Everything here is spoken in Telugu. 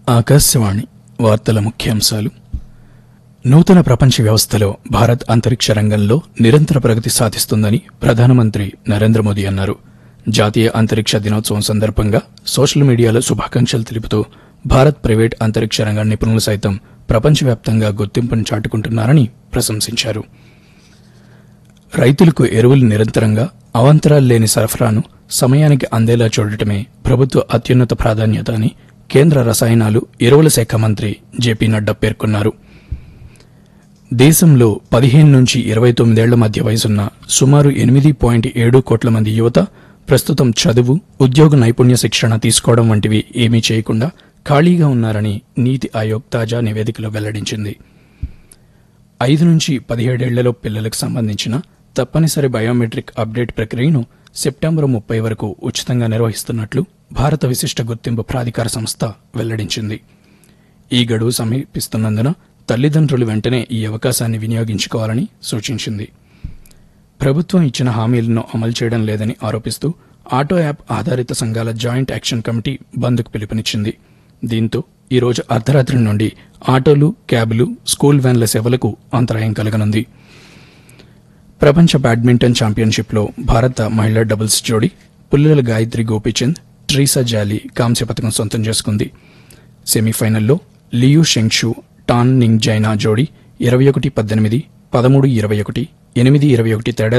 ఆకాశవాణి వార్తల ముఖ్యాంశాలు నూతన ప్రపంచ వ్యవస్థలో భారత్ అంతరిక్ష రంగంలో నిరంతర ప్రగతి సాధిస్తుందని ప్రధానమంత్రి నరేంద్ర మోదీ అన్నారు జాతీయ అంతరిక్ష దినోత్సవం సందర్భంగా సోషల్ మీడియాలో శుభాకాంక్షలు తెలుపుతూ భారత్ ప్రైవేట్ అంతరిక్ష రంగ నిపుణులు సైతం ప్రపంచవ్యాప్తంగా గుర్తింపును చాటుకుంటున్నారని ప్రశంసించారు రైతులకు ఎరువులు నిరంతరంగా అవాంతరాలు లేని సరఫరాను సమయానికి అందేలా చూడటమే ప్రభుత్వ అత్యున్నత ప్రాధాన్యత అని కేంద్ర రసాయనాలు ఎరువుల శాఖ మంత్రి జేపీ నడ్డా పేర్కొన్నారు దేశంలో పదిహేను నుంచి ఇరవై తొమ్మిదేళ్ల మధ్య వయసున్న సుమారు ఎనిమిది పాయింట్ ఏడు కోట్ల మంది యువత ప్రస్తుతం చదువు ఉద్యోగ నైపుణ్య శిక్షణ తీసుకోవడం వంటివి ఏమీ చేయకుండా ఖాళీగా ఉన్నారని నీతి ఆయోగ్ తాజా నివేదికలో వెల్లడించింది ఐదు నుంచి పదిహేడేళ్లలో పిల్లలకు సంబంధించిన తప్పనిసరి బయోమెట్రిక్ అప్డేట్ ప్రక్రియను సెప్టెంబర్ ముప్పై వరకు ఉచితంగా నిర్వహిస్తున్నట్లు భారత విశిష్ట గుర్తింపు ప్రాధికార సంస్థ వెల్లడించింది ఈ గడువు సమీపిస్తున్నందున తల్లిదండ్రులు వెంటనే ఈ అవకాశాన్ని వినియోగించుకోవాలని సూచించింది ప్రభుత్వం ఇచ్చిన హామీలను అమలు చేయడం లేదని ఆరోపిస్తూ ఆటో యాప్ ఆధారిత సంఘాల జాయింట్ యాక్షన్ కమిటీ బంద్కు పిలుపునిచ్చింది దీంతో ఈ రోజు అర్ధరాత్రి నుండి ఆటోలు క్యాబ్లు స్కూల్ వ్యాన్ల సేవలకు అంతరాయం కలగనుంది ప్రపంచ బ్యాడ్మింటన్ ఛాంపియన్షిప్లో భారత మహిళా డబుల్స్ జోడీ పుల్లెల గాయత్రి గోపీచంద్ ట్రీసా జాలీ కాంస్య పథకం సొంతం చేసుకుంది సెమీఫైనల్లో లియు షెంగ్షు టాన్ నింగ్ జైనా జోడీ ఇరవై ఒకటి పద్దెనిమిది పదమూడు ఇరవై ఒకటి ఎనిమిది ఇరవై ఒకటి తేడా